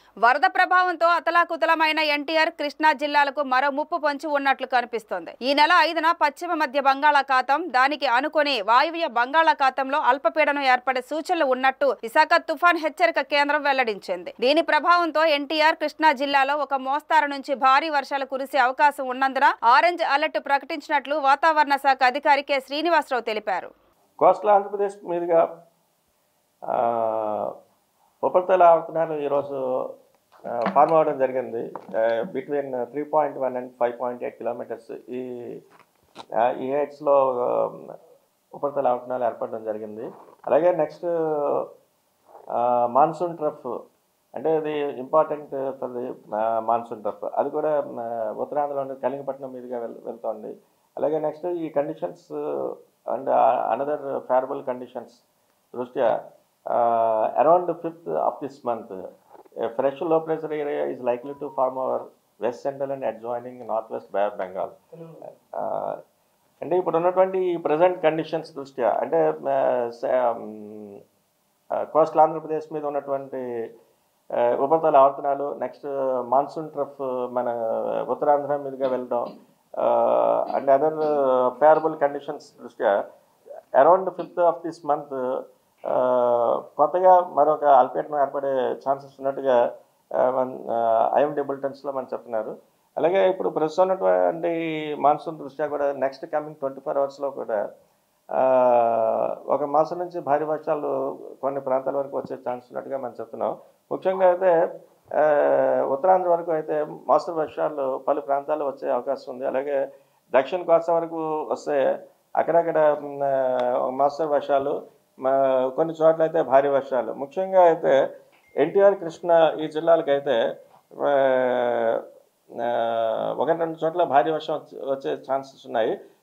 వరద ప్రభావంతో అతలాకుతలమైన ఎన్టీఆర్ కృష్ణా జిల్లాలకు మరో ముప్పు పొంచి ఉన్నట్లు కనిపిస్తోంది ఈ నెల ఐదున పశ్చిమ మధ్య బంగాళాఖాతం దానికి అనుకుని వాయువ్య బంగాళాఖాతంలో అల్పపీడనం ఏర్పడే సూచనలు ఉన్నట్టు విశాఖ తుఫాన్ హెచ్చరిక కేంద్రం వెల్లడించింది దీని ప్రభావంతో ఎన్టీఆర్ కృష్ణా జిల్లాలో ఒక మోస్తారు నుంచి భారీ వర్షాలు కురిసే అవకాశం ఉన్నందున ఆరెంజ్ అలర్ట్ ప్రకటించినట్లు వాతావరణ శాఖ అధికారి కె శ్రీనివాసరావు తెలిపారు కోస్టల్ ఆంధ్రప్రదేశ్ మీదుగా ఆ, ఉపరితల ఆవర్తనాలు ఈరోజు ఆ, ఫార్మ్ అవ్వడం జరిగింది between three point one and five point eight kilometres ఈ ఆ, ఈ హైట్స్లో ఉపరితల ఆవర్తనాలు ఏర్పడడం జరిగింది అలాగే నెక్స్ట్ మాన్సూన్ ట్రఫ్ అంటే ఇది important for the monsoon trough అది కూడా ఆ, ఉత్తరాంధ్రలోని కలింగపట్నం మీదుగా వెల్ వెళ్తోంది అలాగే నెక్స్ట్ ఈ conditions and another favourable conditions దృష్ట్యా around fifth of this month fresh low pressure area is likely to form over west central and adjoining north west Bay of Bengal అంటే ఇప్పుడు ఉన్నటువంటి ఈ ప్రజెంట్ కండిషన్స్ దృష్ట్యా అంటే కోస్టల్ ఆంధ్రప్రదేశ్ మీద ఉన్నటువంటి ఆ, ఉపరితల ఆవర్తనాలు నెక్స్ట్ మాన్సూన్ ట్రఫ్ మన ఉత్తరాంధ్ర మీదుగా వెళ్ళడం అండ్ అదర్ ఫేవరబుల్ కండిషన్స్ దృష్ట్యా around fifth of this month కొత్తగా మరొక అల్పేటం ఏర్పడే ఛాన్సెస్ ఉన్నట్టుగా ఐఎండి బులెటిన్స్లో మనం చెప్తున్నారు అలాగే ఇప్పుడు ప్రస్తుతం ఉన్నటువంటి మాన్సూన్ దృష్ట్యా కూడా నెక్స్ట్ కమింగ్ ట్వంటీ ఫోర్ అవర్స్లో కూడా ఆ, ఒక మాసం నుంచి భారీ వర్షాలు కొన్ని ప్రాంతాల వరకు వచ్చే ఛాన్స్ ఉన్నట్టుగా మనం చెప్తున్నాం ముఖ్యంగా అయితే ఆ, ఉత్తరాంధ్ర వరకు అయితే మోస్తరు వర్షాలు పలు ప్రాంతాల్లో వచ్చే అవకాశం ఉంది అలాగే దక్షిణ కోస్తా వరకు వస్తే అక్కడక్కడ మ్, ఆ, మోస్తరు వర్షాలు మా కొన్ని చోట్ల అయితే భారీ వర్షాలు ముఖ్యంగా అయితే ఎన్టీఆర్ కృష్ణ ఈ జిల్లాలకు అయితే ఆ, ఆ, ఒకటి రెండు చోట్ల భారీ వర్షం వచ్చే- వచ్చే ఛాన్సెస్ ఉన్నాయి